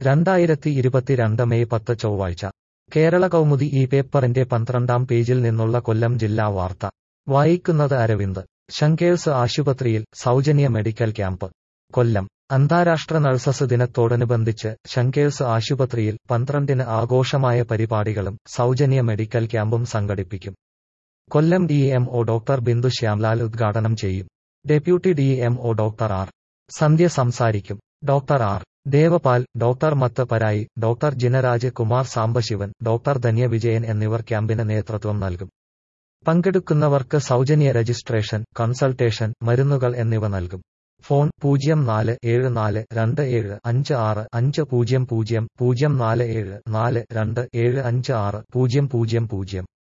രണ്ടായിരത്തി ഇരുപത്തിരണ്ട് മെയ് പത്ത് ചൊവ്വാഴ്ച കേരള കൗമുദി ഈ പേപ്പറിന്റെ പന്ത്രണ്ടാം പേജിൽ നിന്നുള്ള കൊല്ലം ജില്ലാ വാർത്ത വായിക്കുന്നത് അരവിന്ദ് ശങ്കേഴ്സ് ആശുപത്രിയിൽ സൗജന്യ മെഡിക്കൽ ക്യാമ്പ് കൊല്ലം അന്താരാഷ്ട്ര നഴ്സസ് ദിനത്തോടനുബന്ധിച്ച് ശങ്കേഴ്സ് ആശുപത്രിയിൽ പന്ത്രണ്ടിന് ആഘോഷമായ പരിപാടികളും സൗജന്യ മെഡിക്കൽ ക്യാമ്പും സംഘടിപ്പിക്കും Kollam D M O doctor Bindu Shyamlal ഉദ്ഘാടനം ചെയ്യും deputy D M O doctor R Sandhya സംസാരിക്കും ഡോക്ടർ ആർ ദേവപാൽ ഡോക്ടർ മത്ത് പരായി ഡോക്ടർ ജിനരാജ് കുമാർ സാംബശിവൻ ഡോക്ടർ ധന്യ വിജയൻ എന്നിവർ ക്യാമ്പിന് നേതൃത്വം നൽകും പങ്കെടുക്കുന്നവർക്ക് സൗജന്യ രജിസ്ട്രേഷൻ കൺസൾട്ടേഷൻ മരുന്നുകൾ എന്നിവ നൽകും ഫോൺ പൂജ്യം നാല് ഏഴ് നാല് രണ്ട് ഏഴ് അഞ്ച് ആറ് അഞ്ച് പൂജ്യം പൂജ്യം പൂജ്യം നാല് ഏഴ് നാല് രണ്ട് ഏഴ് അഞ്ച് ആറ് പൂജ്യം പൂജ്യം പൂജ്യം